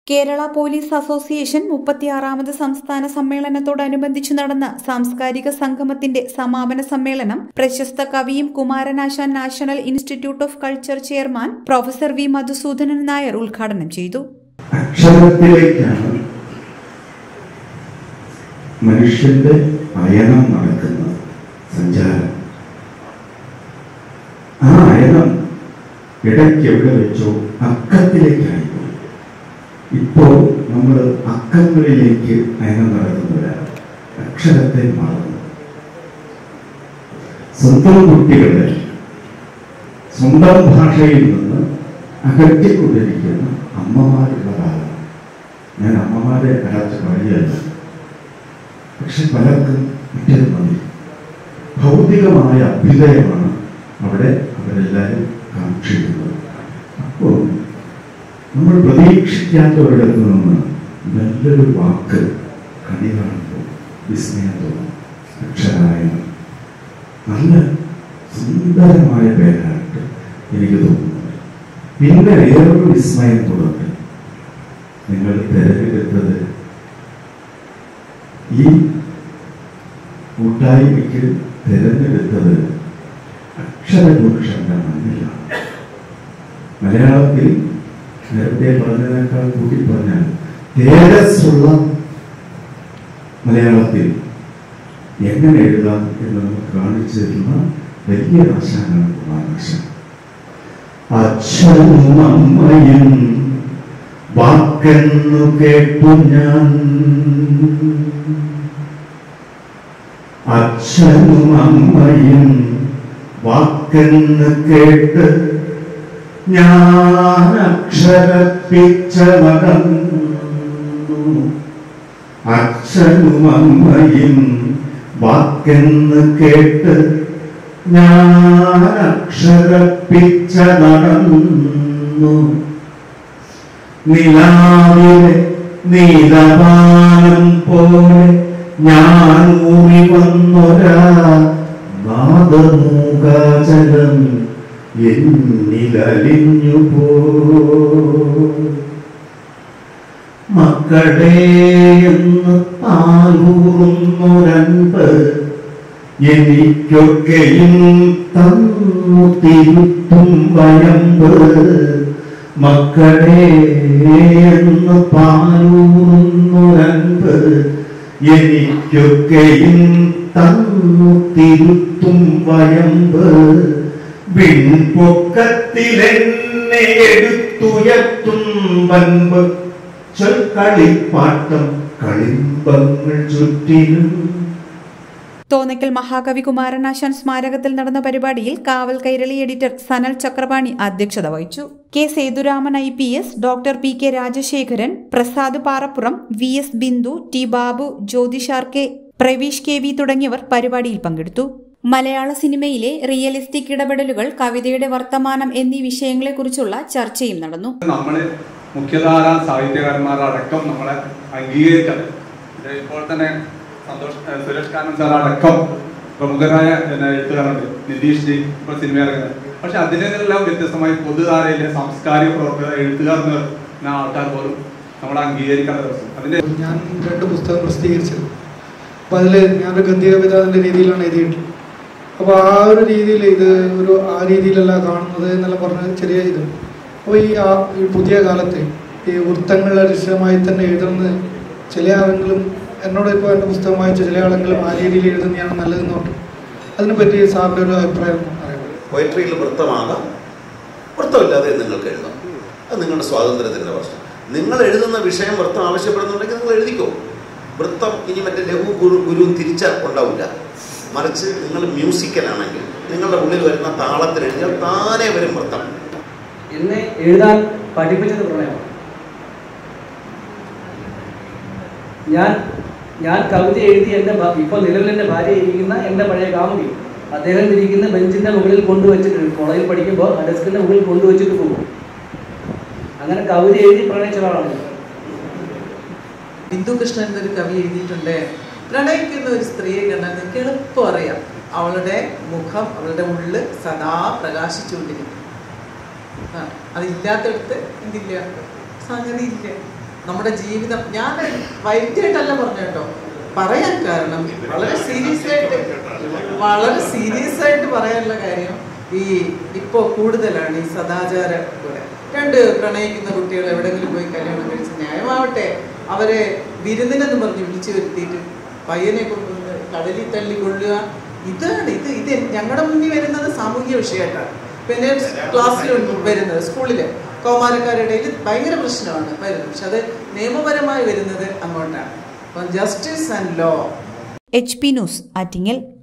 Kerala police association മുപ്പത്തിയാറാമത് സംസ്ഥാന സമ്മേളനത്തോടനുബന്ധിച്ച് നടന്ന സാംസ്കാരിക സംഗമത്തിന്റെ സമാപന സമ്മേളനം പ്രശസ്ത കവിയും Kumaranasan national institute of culture chairman professor V Madhusoodanan Nair ഉദ്ഘാടനം ചെയ്തു അക്ഷരത്തിലേക്കാണ് മനുഷ്യന്റെ അയനം നടക്കുന്നത് സഞ്ചാരം ആ അയനം ഇടയ്ക്ക് എവിടെ വെച്ചോ അക്കത്തിലേക്കായി പോയി ഇപ്പോൾ നമ്മൾ അക്കങ്ങളിലേക്ക് അയനം നടക്കുന്നവരാണ് അക്ഷരത്തെ മറന്നു സ്വന്തം കുട്ടികളെ സ്വന്തം ഭാഷയിൽ നിന്ന് അകറ്റിക്കൊണ്ടിരിക്കുന്ന അമ്മമാരുള്ള കാലം ഞാൻ അമ്മമാരെ അടച്ച് പറയുകയല്ല പക്ഷെ പലർക്കും മറ്റേത് മതി ഭൗതികമായ അഭ്യുദയമാണ് അവിടെ അവരെല്ലാവരും കാക്ഷിക്കുന്നത് അപ്പോൾ നമ്മൾ പ്രതീക്ഷിക്കാത്ത ഒരിടത്ത് നിന്ന് നല്ലൊരു വാക്ക് കണി കാണുമ്പോൾ വിസ്മയം തോന്നും അക്ഷരായനം നല്ല സുന്ദരമായ പേരായിട്ട് എനിക്ക് തോന്നുന്നു പിന്നെ വേറൊരു വിസ്മയം തുടർന്ന് നിങ്ങൾ തിരഞ്ഞെടുത്തത് ഈ കൂട്ടായ്മയ്ക്ക് തിരഞ്ഞെടുത്തത് അക്ഷരപുരുഷന്റെ മണ്ണിലാണ് മലയാളത്തിൽ നേരത്തെ പറഞ്ഞതിനേക്കാൾ കൂട്ടി പറഞ്ഞാൽ തേജസ്സുള്ള മലയാളത്തിൽ എങ്ങനെ എഴുതാം എന്ന് നമുക്ക് കാണിച്ചു തരുന്ന വലിയ ആശാനാണ് കുമാരനാശാൻ അച്ഛനും അമ്മയും വാക്കെന്നു കേട്ടു ഞാൻ അച്ഛനും അമ്മയും വാക്കെന്ന് കേട്ട് ഞാൻ അക്ഷരപ്പിച്ച നടന്നു അച്ഛനും അമ്മയും വാക്കെന്ന് കേട്ട് ഞാൻ അക്ഷരപ്പിച്ച നടന്നു നിലാവിലെ നീലവാനം പോലെ ഞാൻ ഊറി വന്നൊരാ നാദമൂകാചലം എന്നിലലിഞ്ഞു പോ മക്കളെ എന്ന് താലൂറുന്നൊരൻപ് എനിക്കൊക്കെയും തന്നു തിരുത്തും വയമ്പ് മക്കളെ എന്ന് പാലൂറുന്നൊരൻപ് എനിക്കൊക്കെയും തന്നു തിരുത്തും വയമ്പ് വിൺപൊക്കത്തിലെന്നെ എടുത്തുയർത്തും വൻപ് ചൊൽക്കളിപ്പാട്ടം കളിമ്പങ്ങൾ ചുറ്റിനും തോന്നയ്ക്കൽ മഹാകവി കുമാരനാശാൻ സ്മാരകത്തിൽ നടന്ന പരിപാടിയിൽ കാവൽ കൈരളി എഡിറ്റർ സനൽ ചക്രപാണി അധ്യക്ഷത വഹിച്ചു K Sethuraman I P S doctor P K Rajasekharan Prasad Parappuram V S Bindu T Babu ജ്യോതിഷാർ കെ പ്രവീഷ് കെ വി തുടങ്ങിയവർ പരിപാടിയിൽ പങ്കെടുത്തു മലയാള സിനിമയിലെ റിയലിസ്റ്റിക് ഇടപെടലുകൾ കവിതയുടെ വർത്തമാനം എന്നീ വിഷയങ്ങളെക്കുറിച്ചുള്ള ചർച്ചയും നടന്നു നമ്മള് മുഖ്യധാര സാഹിത്യകാരന്മാരടക്കം നമ്മളെ അംഗീകരിക്കണം ഇത് ഇപ്പോൾ തന്നെ സന്തോഷ് ഏഹ് സുരേഷ് കാനൻ സാർ അടക്കം പ്രമുഖരായ പിന്നെ എഴുത്തുകാരുണ്ട് നിതീഷ് ജി ഇപ്പോൾ സിനിമ ഇറങ്ങുന്നത് പക്ഷെ അതിനെല്ലാം വ്യത്യസ്തമായി പൊതുധാരയിലെ സാംസ്കാരിക പ്രവർത്തകർ എഴുത്തുകാർ എന്ന ആൾക്കാർ പോലും നമ്മളെ അംഗീകരിക്കേണ്ട ദിവസം അതിന്റെ ഞാൻ രണ്ട് പുസ്തകം പ്രസിദ്ധീകരിച്ചത് അപ്പോൾ അതിൽ ഞാനൊരു ഗദ്യ കവിത എന്ന രീതിയിലാണ് എഴുതിയിട്ടുള്ളത് അപ്പോൾ ആ ഒരു രീതിയിൽ ഇത് ഒരു ആ രീതിയിലല്ല കാണുന്നത് എന്നെല്ലാം പറഞ്ഞ ചെറിയ ഇത് അപ്പോൾ ഈ ആ ഈ പുതിയ കാലത്ത് ഈ വൃത്തങ്ങളുടെ അടിസ്ഥാനമായി തന്നെ എഴുതുന്നത് ചില ആളെങ്കിലും എന്നോട് ഇപ്പോൾ എൻ്റെ പുസ്തകം വായിച്ച ചില ആളെങ്കിലും ആ രീതിയിൽ എഴുതുന്നതാണ് നല്ലതെന്ന് പറഞ്ഞു അതിനെപ്പറ്റി സാറിൻ്റെ ഒരു അഭിപ്രായം അറിയാം പോയട്രിയിൽ വൃത്തമാകാം വൃത്തമില്ലാതെ നിങ്ങൾക്ക് എഴുതാം അത് നിങ്ങളുടെ സ്വാതന്ത്ര്യത്തിൻ്റെ പ്രശ്നം നിങ്ങൾ എഴുതുന്ന വിഷയം വൃത്തം ആവശ്യപ്പെടുന്നുണ്ടെങ്കിൽ നിങ്ങൾ എഴുതിക്കോ വൃത്തം ഇനി മറ്റേ ലഘു ഗുരു ഗുരു തിരിച്ച ഉണ്ടാവില്ല മറിച്ച് നിങ്ങൾ മ്യൂസിക്കലാണെങ്കിൽ നിങ്ങളുടെ ഉള്ളിൽ വരുന്ന താളത്തിൽ എഴുതിയാൽ താനേ വരും വൃത്തം എന്നെ എഴുതാൻ പഠിപ്പിച്ചത് പ്രണയമാണ് ഞാൻ ഞാൻ കവിത എഴുതി എൻ്റെ ഭ- ഇപ്പോൾ നിലവിൽ എൻ്റെ ഭാര്യ ഇരിക്കുന്ന എൻ്റെ പഴയ കാമുകി അദ്ദേഹം ഇരിക്കുന്ന ബെഞ്ചിൻ്റെ മുകളിൽ കൊണ്ടുവച്ചിട്ട് കോളേജിൽ പഠിക്കുമ്പോൾ ആ ഡെസ്കിൻ്റെ മുകളിൽ കൊണ്ടുവച്ചിട്ട് പോകും അങ്ങനെ കവിത എഴുതി പ്രണയിച്ച ഒരാളാണ് ഞാൻ. ബിന്ദു കൃഷ്ണൻ എന്നൊരു കവി എഴുതിയിട്ടുണ്ട് പ്രണയിക്കുന്ന ഒരു സ്ത്രീയെ കണ്ടാൽ നിങ്ങൾക്ക് എളുപ്പം അറിയാം അവളുടെ മുഖം അവളുടെ ഉള്ള് സദാ പ്രകാശിച്ചുകൊണ്ടിരിക്കും ആ അതില്ലാത്തടത്ത് എന്തില്ല സംഗതി ഇല്ല നമ്മുടെ ജീവിതം ഞാൻ വൈറ്റായിട്ടല്ല പറഞ്ഞു കേട്ടോ പറയാൻ കാരണം വളരെ സീരിയസ് ആയിട്ട് വളരെ സീരിയസ് ആയിട്ട് പറയാനുള്ള കാര്യം ഈ ഇപ്പോൾ കൂടുതലാണ് ഈ സദാചാര പോലെ രണ്ട് പ്രണയിക്കുന്ന കുട്ടികൾ എവിടെയെങ്കിലും പോയി കല്യാണം കഴിച്ച് ന്യായമാവട്ടെ അവരെ വിരുന്നിനെന്ന് പറഞ്ഞ് വിളിച്ചു വരുത്തിയിട്ട് പയ്യനെ കൊണ്ടുവന്ന് കടലിൽ തള്ളി കൊള്ളുക ഇതാണ് ഇത് ഇത് ഞങ്ങളുടെ മുന്നിൽ വരുന്നത് സാമൂഹ്യ വിഷയമായിട്ടാണ് പിന്നെ ക്ലാസ്സിൽ വരുന്നത് സ്കൂളിൽ കൗമാരക്കാരുടെ ഇടയിൽ ഭയങ്കര പ്രശ്നമാണ് വരുന്നത് പക്ഷെ അത് നിയമപരമായി വരുന്നത് അങ്ങോട്ടാണ് അപ്പം justice and law H P news Attingal